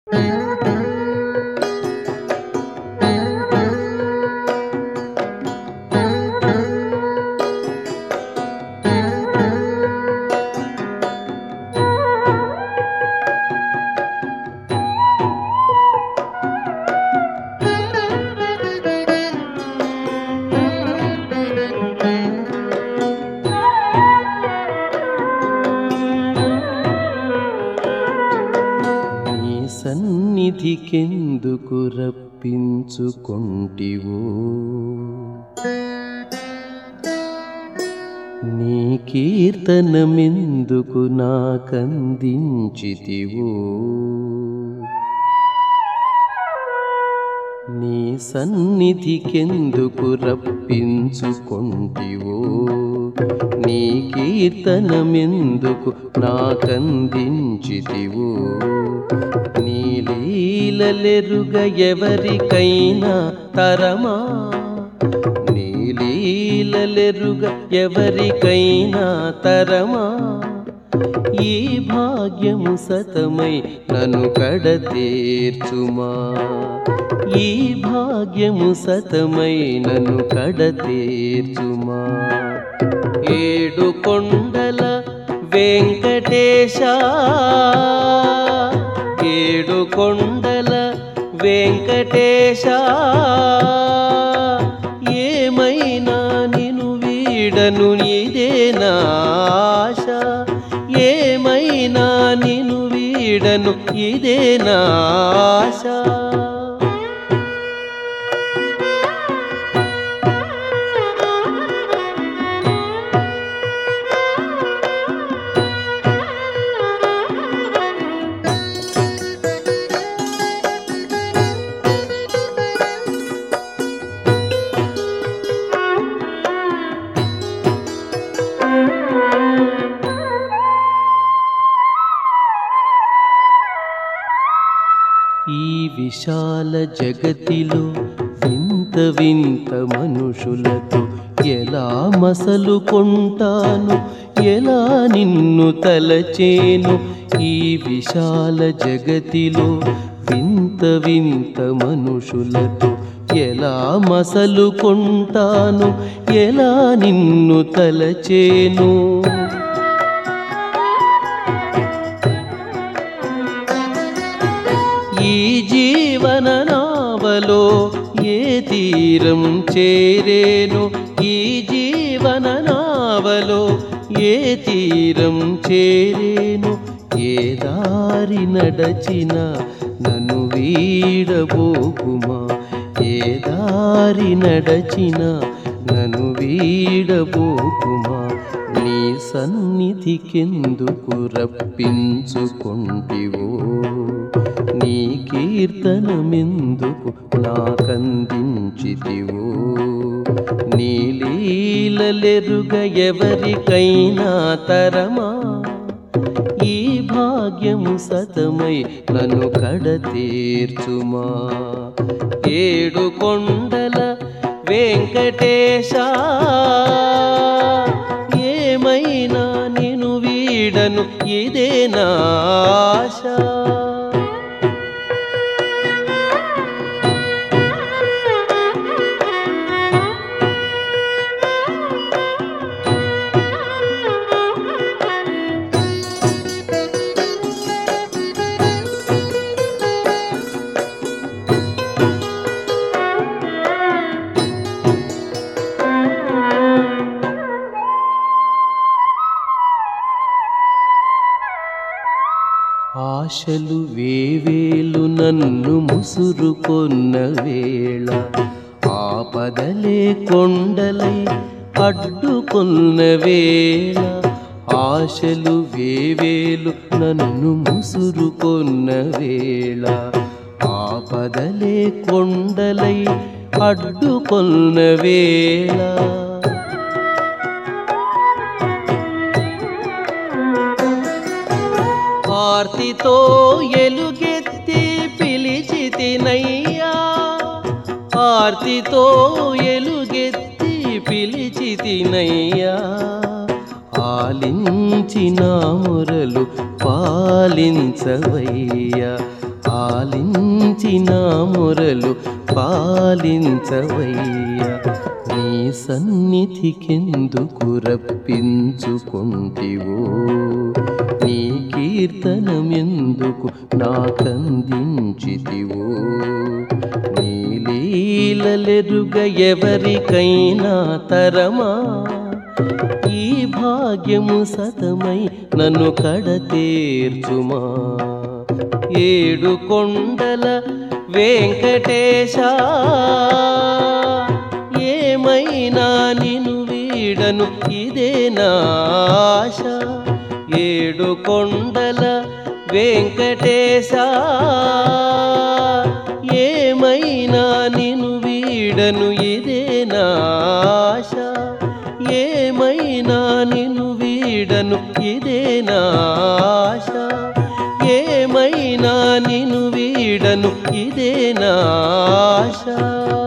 నీ సన్నిధికెందుకు రప్పించుకొంటివో నీ కీర్తనమెందుకు నాకందించితివో నీ సన్నిధికెందుకు రప్పించుకొంటివో నీ కీర్తనమెందుకు నాకందించితివో నీ లీలలెరుగ ఎవరికైనా తరమా నీ లీలలెరుగ ఎవరికైనా తరమా ఈ భాగ్యము సతమై నన్ను కడతేర్చుమా ఈ భాగ్యము సతమై నన్ను కడతేర్చుమా ఏడు కొండల వెంకటేశ ఏడు కొండల వెంకటేశ ఏమైనా నిను వీడను ఇదే నా ఆశ ఏమైనా నిను వీడను ఇదే నా ఆశ ఈ విశాల జగతిలో వింత వింత మనుషులతో ఎలా మసలు కొంటాను ఎలా నిన్ను తలచేను ఈ విశాల జగతిలో వింత వింత మనుషులతో ఎలా మసలు కొంటాను ఎలా నిన్ను తలచేను ఈ జీవన నావలో ఏ తీరం చేరేను ఈ జీవన నావలో ఏ తీరం చేరేను ఏ దారి నడచిన నన్ను వీడబోకుమా ఏ దారి నడచిన నన్ను వీడబోకుమా నీ సన్నిధికెందుకు రప్పించుకొంటివో నీ కీర్తనమెందుకు నాకందించితివో నీ లీలలెరుగ ఎవరికైనా తరమా ఈ భాగ్యము సతమై నన్ను కడతీర్చుమా ఏడు కొండల వెంకటేశ ఏమైనా నేను వీడను ఇదే నా ఆశ ఆశలు వేవేలు నన్ను ముసురుకొన్న వేళ ఆపదలే కొండలై అడ్డుకొన్న వేళ ఆశలు వేవేలు నన్ను ముసురుకొన్న వేళ ఆపదలే కొండలై అడ్డుకొన్న వేళ ఆర్తితో ఎలుగెత్తి పిలిచితినయ్యా ఆర్తితో ఎలుగెత్తి పిలిచితినయ్యా ఆలించిన మొరలు పాలించవయ్యా ఆలించిన మొరలు పాలించవయ్యా నీ సన్నిధికెందుకు రప్పించుకుంటివో నీ కీర్తనమెందుకు నాకందించితివో నీ లీలలెరుగ ఎవరికైనా తరమా ఈ భాగ్యము సతమై నన్ను కడతేర్చుమా ఏడు కొండల వెంకటేశ ఏమైనా నిన్ను వీడను ఇదే నాశ ఏడు కొండల వెంకటేశ ఏమైనా నిన్ను వీడను ఇదే నాశ ఏమైనా నిన్ను వీడను ఇదే నాశ ఏమైనా నిన్ను వీడను ఇదే నాశ